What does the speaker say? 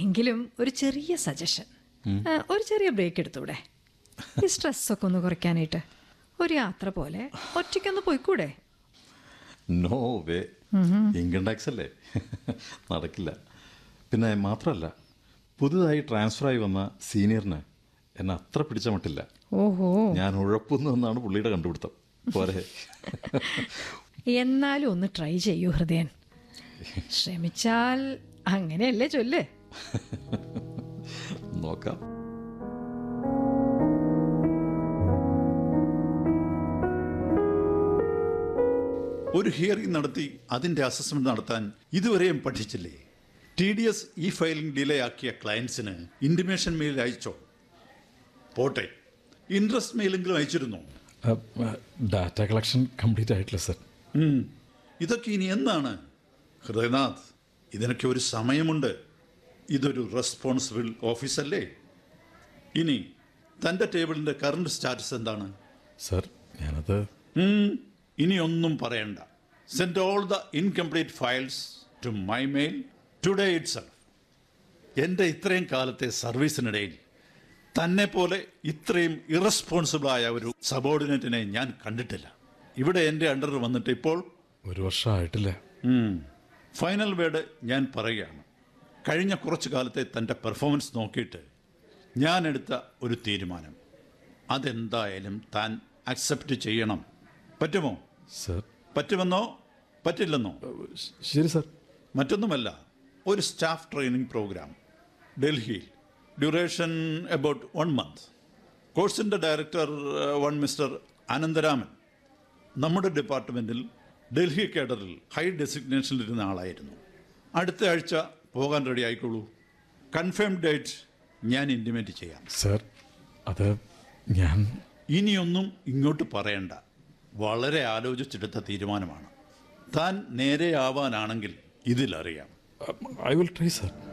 എങ്കിലും ഒരു ചെറിയ സജഷൻ ഒരു ചെറിയ ബ്രേക്ക് എടുത്തൂടെ ഈ സ്ട്രെസ്സൊക്കെ ഒന്ന് കുറയ്ക്കാനായിട്ട് ഒരു യാത്ര പോലെ ഒറ്റയ്ക്കൊന്ന് പോയിക്കൂടെ നോ വേ ഇൻകം ടാക്സ് അല്ലേ നടക്കില്ല പിന്നെ മാത്രമല്ല പുതുതായി ട്രാൻസ്ഫർ ആയി വന്ന സീനിയറിന് എന്നെ അത്ര പിടിച്ച മട്ടില്ല ഓഹോ ഞാൻ ഉഴപ്പുന്നു എന്നാണ് പുള്ളിയുടെ കണ്ടുപിടുത്തം പോരെ എന്നാലും ഒന്ന് ട്രൈ ചെയ്യൂ ഹൃദയൻ ശ്രമിച്ചാൽ അങ്ങനെയല്ലേ ചൊല്ല് നോക്കാം ഒരു ഹിയറിംഗ് നടത്തി അതിന്റെ അസസ്മെന്റ് നടത്താൻ ഇതുവരെയും പഠിച്ചില്ലേ T D S E filing delay ആക്കിയ ക്ലയൻസിന് ഇന്റിമേഷൻ മെയിൽ അയച്ചോ പോട്ടെ ഇൻട്രസ്റ്റ് മെയിലെങ്കിലും അയച്ചിരുന്നോ ഡാറ്റ കളക്ഷൻ കംപ്ലീറ്റ് ആയിട്ടില്ല സർ ഉം. ഇതൊക്കെ ഇനി എന്നാണ് ഹൃദയനാഥ് ഇതിനൊക്കെ ഒരു സമയമുണ്ട് ഇതൊരു റെസ്പോൺസിബിൾ ഓഫീസല്ലേ ഇനി തൻ്റെ ടേബിളിൻ്റെ കറണ്ട് സ്റ്റാറ്റസ് എന്താണ് സർ ഞാനത് ഉം, ഇനി ഒന്നും പറയണ്ട send all the incomplete files to my mail today itself എൻ്റെ ഇത്രയും കാലത്തെ സർവീസിനിടയിൽ തന്നെ പോലെ ഇത്രയും ഇറസ്പോൺസിബിളായ ഒരു സബോർഡിനേറ്റിനെ ഞാൻ കണ്ടിട്ടില്ല ഇവിടെ എൻ്റെ അണ്ടർ വന്നിട്ട് ഇപ്പോൾ ഒരു വർഷം ആയിട്ടില്ല ഫൈനൽ വേർഡ് ഞാൻ പറയുകയാണ് കഴിഞ്ഞ കുറച്ചു കാലത്തെ തൻ്റെ പെർഫോമൻസ് നോക്കിയിട്ട് ഞാൻ എടുത്ത ഒരു തീരുമാനം അതെന്തായാലും താൻ അക്സെപ്റ്റ് ചെയ്യണം പറ്റുമോ സർ പറ്റുമെന്നോ പറ്റില്ലെന്നോ ശരി സർ മറ്റൊന്നുമല്ല ഒരു സ്റ്റാഫ് ട്രെയിനിങ് പ്രോഗ്രാം ഡൽഹിയിൽ ഡ്യൂറേഷൻ അബൌട്ട് വൺ മന്ത് കോഴ്സിൻ്റെ ഡയറക്ടർ വൺ മിസ്റ്റർ അനന്തരാമൻ നമ്മുടെ ഡിപ്പാർട്ട്മെൻറ്റിൽ ഡൽഹി കേഡറിൽ ഹൈ ഡെസിഗ്നേഷനിലിരുന്ന ആളായിരുന്നു അടുത്ത ആഴ്ച പോകാൻ റെഡി ആയിക്കോളൂ കൺഫേം ഡേറ്റ് ഞാൻ ഇൻറ്റിമേറ്റ് ചെയ്യാം സർ അത് ഞാൻ ഇനിയൊന്നും ഇങ്ങോട്ട് പറയണ്ട വളരെ ആലോചിച്ചെടുത്ത തീരുമാനമാണ് താൻ നേരെയാവാനാണെങ്കിൽ ഇതിലറിയാം ഐ വിൽ ട്രൈ സർ